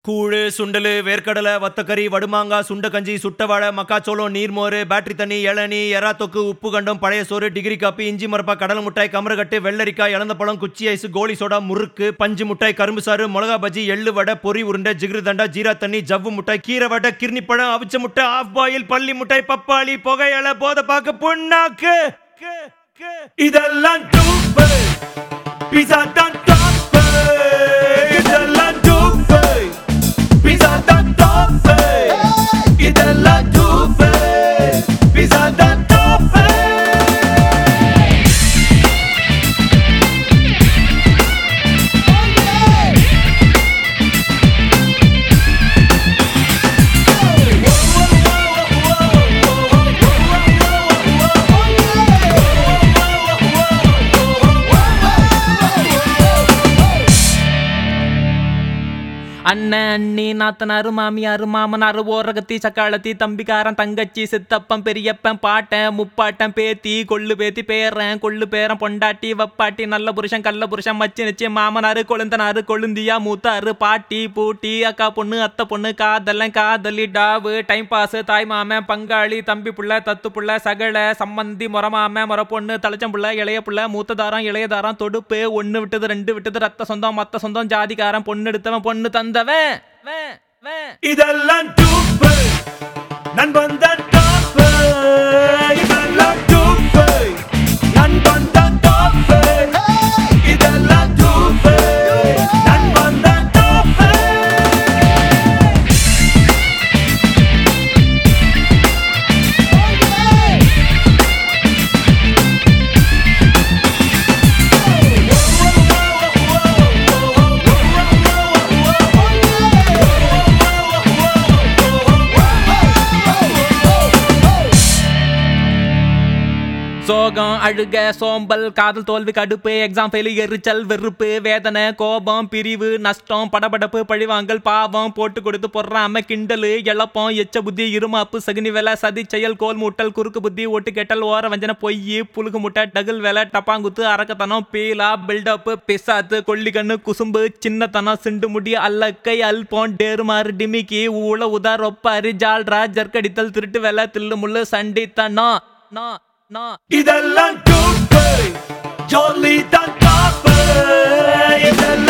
கூழு சுண்டலு வேர்க்கடலை வத்தக்கறி வடுமாங்கா சுண்டகஞ்சி சுட்டவாழை மக்காச்சோளம் நீர்மோர் பேட்டரி தண்ணி இளநீ எறா தொக்கு உப்பு கண்டம் பழைய சோறு டிகிரி காப்பி இஞ்சி மரப்பா கடலை மிட்டாய் கமரகட்டு வெள்ளரிக்காய் இளந்த பழம் குச்சி ஐஸ் கோலி சோடா முறுக்கு பஞ்சு மிட்டாய் கரும்பு சாறு மிளகா பஜ்ஜி எள்ளு வடை பொரி உருண்டை ஜிகிரு தண்டா ஜீரா தண்ணி ஜவ்வு மிட்டாய் கீரை வடை கிர்னி பழம் அவிச்ச முட்டை ஆஃப் பாயில் பள்ளி மிட்டாய் பப்பாளி புகையலை போத பாக்கு புண்ணாக்கு இதெல்லாம் டூப்பு பிசா தான் டாப்பு இதெல்லாம் டூப்பு பிசா தான் டாப்பு இதெல்லாம் டூப்பு பிசா தான் டாப்பு அண்ணன் அண்ணி நாத்தனாரு மாமியாரு மாமனாரு ஓரகத்தி சக்காளத்தி தம்பிக்காரன் தங்கச்சி சித்தப்பன் பெரியப்பன் பாட்டன் முப்பாட்டன் பேத்தி கொள்ளு பேத்தி பேரன் கொள்ளு பேரன் பொண்டாட்டி வப்பாட்டி நல்ல புருஷன் கள்ள புருஷன் மச்சி நிச்சி மாமனாரு கொழுந்தனாரு கொழுந்தியா மூத்தாரு பாட்டி பூட்டி அக்கா பொண்ணு அத்தை பொண்ணு காதலன் காதலி டாவு டைம் பாஸ் தாய் மாமன் பங்காளி தம்பி புள்ள தத்து புள்ள சகல சம்மந்தி முறமாம முறை பொண்ணு தலைச்சம் புள்ள இளைய புள்ள மூத்ததாரம் இளையதாரம் தொடுப்பு ஒன்னு விட்டது ரெண்டு விட்டது ரத்த சொந்தம் மத்த சொந்தம் ஜாதிகாரன் பொண்ணு எடுத்தவன் பொண்ணு தந்தவன் வே, வே. இதெல்லாம் டூப்பு நண்பன் தான் டாப்பு இதெல்லாம் டூப்பு நண்பன் தான் டாப்பு இதெல்லாம் டூப்பு நண்பன் தான் டாப்பு சோகம் அழுக சோம்பல் காதல் தோல்வி கடுப்பு எக்ஸாம் ஃபெயிலு எரிச்சல் வெறுப்பு வேதனை கோபம் பிரிவு நஷ்டம் படபடப்பு பழிவாங்கல் பாவம் போட்டு கொடுத்து பொறாம கிண்டலு இழப்பம் எச்ச புத்தி இருமாப்பு சகுனி வேலை சதி செயல் கோல் மூட்டல் குறுக்கு புத்தி ஒட்டு கெட்டல் ஓர வஞ்சன பொய் புழுகு முட்டை டகுல் வேலை டப்பாங்குத்து அரக்கத்தனம் பீலா பில்டப் பிசாத்து கொல்லிக்கண்ணு குசும்பு சின்னத்தனம் சிண்டு முடி அல்லக்கை அல்போன் டேருமாறு டிமிக்கி ஊழ உதா ரொப்பாரி ஜால்ரா ஜர்க்கடித்தல் திருட்டு வேலை தில்லு முள்ளு சண்டித்தனம் நோ நோ இதெல்லாம் டூப்பு ஜாலி தான் டாப்பு